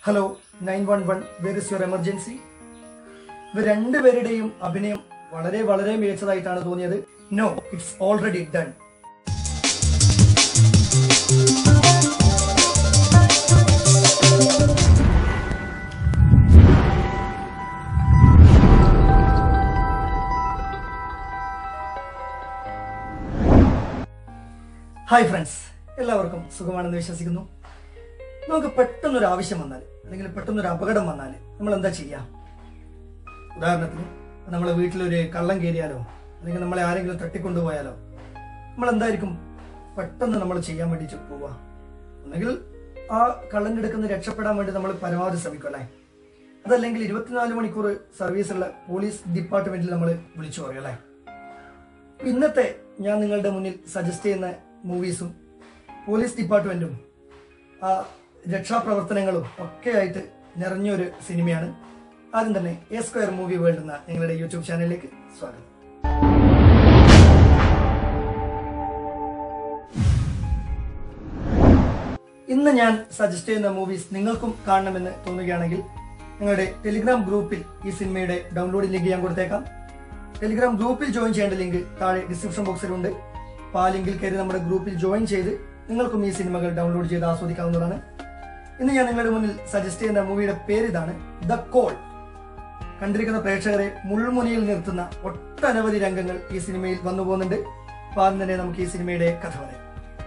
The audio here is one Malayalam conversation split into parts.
hello nine one one where is your emergency ഇവർ രണ്ടുപേരുടെയും അഭിനയം വളരെ വളരെ മികച്ചതായിട്ടാണ് തോന്നിയത് no it's already done hi friends എല്ലാവർക്കും സുഖമാണെന്ന് വിശ്വസിക്കുന്നു നമുക്ക് പെട്ടെന്നൊരു ആവശ്യം വന്നാൽ അല്ലെങ്കിൽ പെട്ടെന്നൊരു അപകടം വന്നാൽ നമ്മൾ എന്താ ചെയ്യുക ഉദാഹരണത്തിന് നമ്മളെ വീട്ടിലൊരു കള്ളം കയറിയാലോ അല്ലെങ്കിൽ നമ്മളെ ആരെങ്കിലും തട്ടിക്കൊണ്ടുപോയാലോ നമ്മൾ എന്തായിരിക്കും പെട്ടെന്ന് നമ്മൾ ചെയ്യാൻ വേണ്ടി പോവുക ഒന്നെങ്കിൽ ആ കള്ളൻ്റെ അടുക്കുന്ന രക്ഷപ്പെടാൻ വേണ്ടി നമ്മൾ പരമാവധി ശ്രമിക്കും അല്ലേ അതല്ലെങ്കിൽ ഇരുപത്തിനാല് മണിക്കൂർ സർവീസുള്ള പോലീസ് ഡിപ്പാർട്ട്മെന്റിൽ നമ്മൾ വിളിച്ചു പറയും അല്ലേ ഇന്നത്തെ ഞാൻ നിങ്ങളുടെ മുന്നിൽ സജസ്റ്റ് ചെയ്യുന്ന മൂവീസും പോലീസ് ഡിപ്പാർട്ട്മെന്റും ആ രക്ഷാപ്രവർത്തനങ്ങളും ഒക്കെ ആയിട്ട് നിറഞ്ഞൊരു സിനിമയാണ് ആദ്യം തന്നെ എ സ്ക്വയർ മൂവി വേൾഡ് എന്ന ഞങ്ങളുടെ യൂട്യൂബ് ചാനലിലേക്ക് സ്വാഗതം ഇന്ന് ഞാൻ സജസ്റ്റ് ചെയ്യുന്ന മൂവീസ് നിങ്ങൾക്കും കാണണമെന്ന് തോന്നുകയാണെങ്കിൽ ഞങ്ങളുടെ ടെലിഗ്രാം ഗ്രൂപ്പിൽ ഈ സിനിമയുടെ ഡൗൺലോഡ് ലിങ്ക് ഞാൻ കൊടുത്തേക്കാം ടെലിഗ്രാം ഗ്രൂപ്പിൽ ജോയിൻ ചെയ്യേണ്ട ലിങ്ക് താഴെ ഡിസ്ക്രിപ്ഷൻ ബോക്സിലുണ്ട് അപ്പോൾ ആ ലിങ്കിൽ കയറി നമ്മുടെ ഗ്രൂപ്പിൽ ജോയിൻ ചെയ്ത് നിങ്ങൾക്കും ഈ സിനിമകൾ ഡൗൺലോഡ് ചെയ്ത് ആസ്വദിക്കാവുന്നതാണ് ഇന്ന് ഞാൻ നിങ്ങളുടെ മുന്നിൽ സജസ്റ്റ് ചെയ്യുന്ന മൂവിയുടെ പേര് ഇതാണ് ദ കോൾ കണ്ടിരിക്കുന്ന പ്രേക്ഷകരെ മുൾമുനയിൽ നിർത്തുന്ന ഒട്ടനവധി രംഗങ്ങൾ ഈ സിനിമയിൽ വന്നു പോകുന്നുണ്ട് അപ്പോൾ ആദ്യം തന്നെ നമുക്ക് ഈ സിനിമയുടെ കഥ പറയാം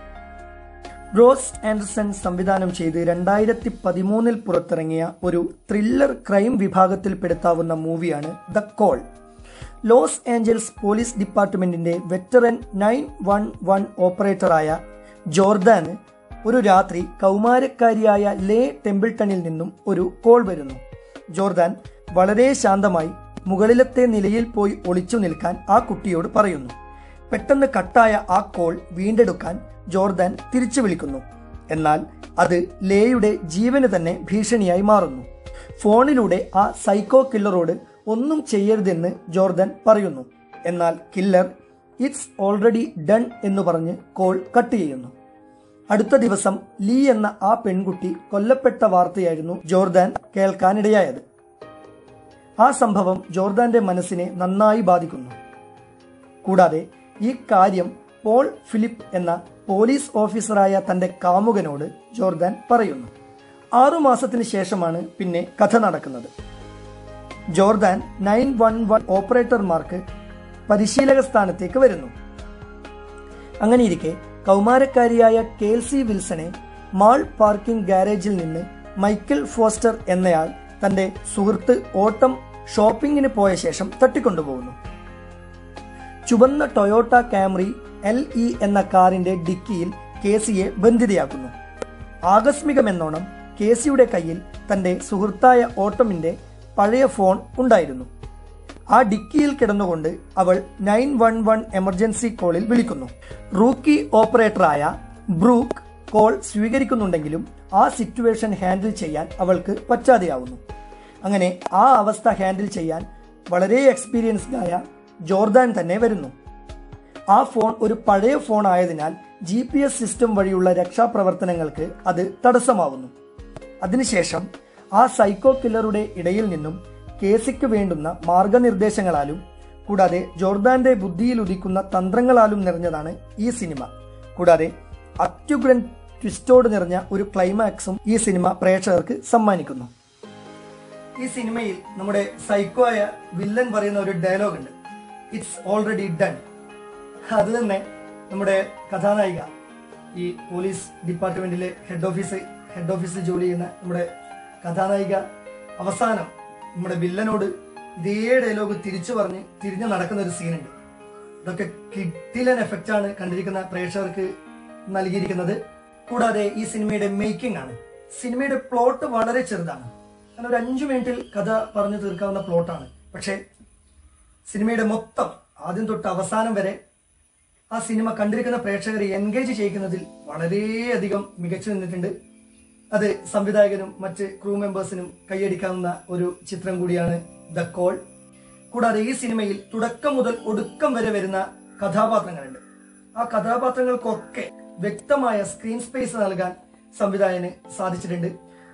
ബ്രോസ് ആൻഡർസൺ സംവിധാനം ചെയ്ത് രണ്ടായിരത്തി പതിമൂന്നിൽ പുറത്തിറങ്ങിയ ഒരു ത്രില്ലർ ക്രൈം വിഭാഗത്തിൽപ്പെടുത്താവുന്ന മൂവിയാണ് the call Los Angeles police ഡിപ്പാർട്ട്മെന്റിന്റെ വെറ്ററൻ നയൻ വൺ വൺ ഓപ്പറേറ്ററായ ജോർദാന് ഒരു രാത്രി കൗമാരക്കാരിയായ ലേ ടെമ്പിൾട്ടണിൽ നിന്നും ഒരു കോൾ വരുന്നു ജോർദാൻ വളരെ ശാന്തമായി മുകളിലത്തെ നിലയിൽ പോയി ഒളിച്ചു നിൽക്കാൻ ആ കുട്ടിയോട് പറയുന്നു പെട്ടെന്ന് കട്ടായ ആ കോൾ വീണ്ടെടുക്കാൻ ജോർദാൻ തിരിച്ചു വിളിക്കുന്നു എന്നാൽ അത് ലേയുടെ ജീവന് തന്നെ ഭീഷണിയായി മാറുന്നു ഫോണിലൂടെ ആ സൈക്കോ കില്ലറോട് ഒന്നും ചെയ്യരുതെന്ന് ജോർദാൻ പറയുന്നു എന്നാൽ കില്ലർ ഇറ്റ്സ് ഓൾറെഡി ഡൺ എന്ന് പറഞ്ഞ് കോൾ കട്ട് ചെയ്യുന്നു അടുത്ത ദിവസം ലീ എന്ന ആ പെൺകുട്ടി കൊല്ലപ്പെട്ട വാർത്തയായിരുന്നു ജോർദാൻ കേൾക്കാനിടയായത് ആ സംഭവം ജോർദാന്റെ മനസ്സിനെ നന്നായി ബാധിക്കുന്നു കൂടാതെ ഈ കാര്യം പോൾ ഫിലിപ്പ് എന്ന പോലീസ് ഓഫീസറായ തന്റെ കാമുകനോട് ജോർദാൻ പറയുന്നു ആറുമാസത്തിന് ശേഷമാണ് പിന്നെ കഥ നടക്കുന്നത് ജോർദാൻ നയൻ വൺ വൺ ഓപ്പറേറ്റർമാർക്ക് പരിശീലക സ്ഥാനത്തേക്ക് വരുന്നു അങ്ങനെയിരിക്കെ കൗമാരക്കാരിയായ കേൽസി വിൽസനെ മാൾ പാർക്കിംഗ് ഗാരേജിൽ നിന്ന് മൈക്കിൾ ഫോസ്റ്റർ എന്നയാൾ തന്റെ സുഹൃത്ത് ഓട്ടം ഷോപ്പിംഗിന് പോയ ശേഷം തട്ടിക്കൊണ്ടുപോകുന്നു ചുവന്ന ടൊയോട്ട കാമറി എൽ ഇ എന്ന കാറിന്റെ ഡിക്കിയിൽ കേസിയെ ബന്ധിതയാക്കുന്നു ആകസ്മികമെന്നോണം കേസിയുടെ കയ്യിൽ തന്റെ സുഹൃത്തായ ഓട്ടമിന്റെ പഴയ ഫോൺ ഉണ്ടായിരുന്നു ആ ഡിക്കിയിൽ കിടന്നുകൊണ്ട് അവൾ നയൻ വൺ വൺ എമർജൻസി കോളിൽ വിളിക്കുന്നു റൂക്കി ഓപ്പറേറ്ററായ ബ്രൂക്ക് കോൾ സ്വീകരിക്കുന്നുണ്ടെങ്കിലും ആ സിറ്റുവേഷൻ ഹാൻഡിൽ ചെയ്യാൻ അവൾക്ക് പറ്റാതെയാവുന്നു അങ്ങനെ ആ അവസ്ഥ ഹാൻഡിൽ ചെയ്യാൻ വളരെ എക്സ്പീരിയൻസ്ഡ് ആയ ജോർദാൻ തന്നെ വരുന്നു ആ ഫോൺ ഒരു പഴയ ഫോൺ ആയതിനാൽ ജി പി എസ് സിസ്റ്റം വഴിയുള്ള രക്ഷാപ്രവർത്തനങ്ങൾക്ക് അത് തടസ്സമാവുന്നു അതിനുശേഷം ആ സൈക്കോ കില്ലറുടെ ഇടയിൽ നിന്നും കേസിക്ക് വേണ്ടുന്ന മാർഗനിർദ്ദേശങ്ങളാലും കൂടാതെ ജോർദാന്റെ ബുദ്ധിയിൽ ഉദിക്കുന്ന തന്ത്രങ്ങളാലും നിറഞ്ഞതാണ് ഈ സിനിമ കൂടാതെ അത്യുഗ്രൻ ട്വിസ്റ്റോട് നിറഞ്ഞ ഒരു ക്ലൈമാക്സും ഈ സിനിമ പ്രേക്ഷകർക്ക് സമ്മാനിക്കുന്നു ഈ സിനിമയിൽ നമ്മുടെ സൈക്കോ ആയ വില്ലൻ പറയുന്ന ഒരു ഡയലോഗ് ഉണ്ട് ഇറ്റ്സ് ഓൾറെഡി ഡൺ അത് തന്നെ നമ്മുടെ കഥാനായിക ഈ പോലീസ് ഡിപ്പാർട്ട്മെന്റിലെ ഹെഡ് ഓഫീസ് ഹെഡ് ഓഫീസിൽ ജോലി ചെയ്യുന്ന നമ്മുടെ കഥാനായിക അവസാനം നമ്മുടെ വില്ലനോട് ഇതേ ഡയലോഗ് തിരിച്ചു പറഞ്ഞ് തിരിഞ്ഞു നടക്കുന്ന ഒരു സീനുണ്ട് ഇതൊക്കെ കിട്ടിലൻ എഫക്റ്റ് ആണ് കണ്ടിരിക്കുന്ന പ്രേക്ഷകർക്ക് നൽകിയിരിക്കുന്നത് കൂടാതെ ഈ സിനിമയുടെ മേക്കിംഗ് ആണ് സിനിമയുടെ പ്ലോട്ട് വളരെ ചെറുതാണ് കാരണം ഒരു അഞ്ചു മിനിറ്റിൽ കഥ പറഞ്ഞു തീർക്കാവുന്ന പ്ലോട്ടാണ് പക്ഷേ സിനിമയുടെ മൊത്തം ആദ്യം തൊട്ട് അവസാനം വരെ ആ സിനിമ കണ്ടിരിക്കുന്ന പ്രേക്ഷകരെ എൻഗേജ് ചെയ്യിക്കുന്നതിൽ വളരെയധികം മികച്ചു നിന്നിട്ടുണ്ട് അത് സംവിധായകനും മറ്റ് ക്രൂ മെമ്പേഴ്സിനും കൈയടിക്കാവുന്ന ഒരു ചിത്രം കൂടിയാണ് ദ കോൾ കൂടാതെ ഈ സിനിമയിൽ തുടക്കം മുതൽ ഒടുക്കം വരെ വരുന്ന കഥാപാത്രങ്ങളുണ്ട് ആ കഥാപാത്രങ്ങൾക്കൊക്കെ വ്യക്തമായ സ്ക്രീൻ സ്പേസ് നൽകാൻ സംവിധായകന് സാധിച്ചിട്ടുണ്ട്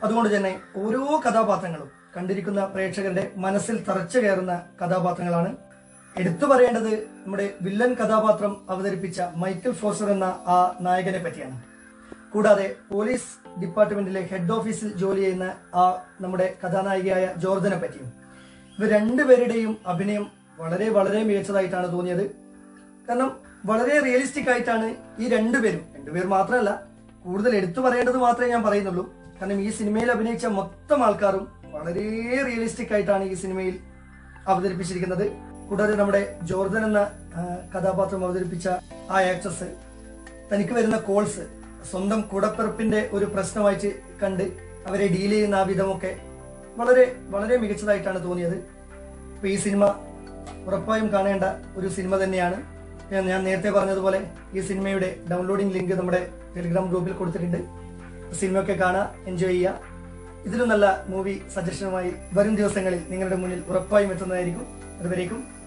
അതുകൊണ്ട് തന്നെ ഓരോ കഥാപാത്രങ്ങളും കണ്ടിരിക്കുന്ന പ്രേക്ഷകരുടെ മനസ്സിൽ തറച്ചു കയറുന്ന കഥാപാത്രങ്ങളാണ് എടുത്തു പറയേണ്ടത് നമ്മുടെ വില്ലൻ കഥാപാത്രം അവതരിപ്പിച്ച മൈക്കൽ ഫോസർ എന്ന ആ നായകനെ പറ്റിയാണ് കൂടാതെ പോലീസ് ഡിപ്പാർട്ട്മെന്റിലെ ഹെഡ് ഓഫീസിൽ ജോലി ചെയ്യുന്ന ആ നമ്മുടെ കഥാനായികയായ ജോർജനെ പറ്റിയും ഇവർ രണ്ടുപേരുടെയും അഭിനയം വളരെ വളരെ മികച്ചതായിട്ടാണ് തോന്നിയത് കാരണം വളരെ റിയലിസ്റ്റിക് ആയിട്ടാണ് ഈ രണ്ടുപേരും രണ്ടുപേർ മാത്രമല്ല കൂടുതൽ എടുത്തു പറയേണ്ടത് മാത്രമേ ഞാൻ പറയുന്നുള്ളൂ കാരണം ഈ സിനിമയിൽ അഭിനയിച്ച മൊത്തം ആൾക്കാരും വളരെ റിയലിസ്റ്റിക് ആയിട്ടാണ് ഈ സിനിമയിൽ അവതരിപ്പിച്ചിരിക്കുന്നത് കൂടാതെ നമ്മുടെ ജോർദൻ എന്ന ആ, കഥാപാത്രം അവതരിപ്പിച്ച ആ ആക്ട്രസ് തനിക്ക് വരുന്ന കോൾസ് സ്വന്തം കൂടപ്പിറപ്പിന്റെ ഒരു പ്രശ്നമായിട്ട് കണ്ട് അവരെ ഡീൽ ചെയ്യുന്ന ആ വിധമൊക്കെ വളരെ വളരെ മികച്ചതായിട്ടാണ് തോന്നിയത് അപ്പൊ ഈ സിനിമ ഉറപ്പായും കാണേണ്ട ഒരു സിനിമ തന്നെയാണ് ഞാൻ- ഞാൻ നേരത്തെ പറഞ്ഞതുപോലെ ഈ സിനിമയുടെ ഡൗൺലോഡിംഗ് ലിങ്ക് നമ്മുടെ ടെലിഗ്രാം ഗ്രൂപ്പിൽ കൊടുത്തിട്ടുണ്ട് സിനിമയൊക്കെ കാണാം എൻജോയ് ചെയ്യുക ഇതിലും നല്ല മൂവി സജഷനുമായി വരും ദിവസങ്ങളിൽ നിങ്ങളുടെ മുന്നിൽ ഉറപ്പായും എത്തുന്നതായിരിക്കും അതുവരേക്കും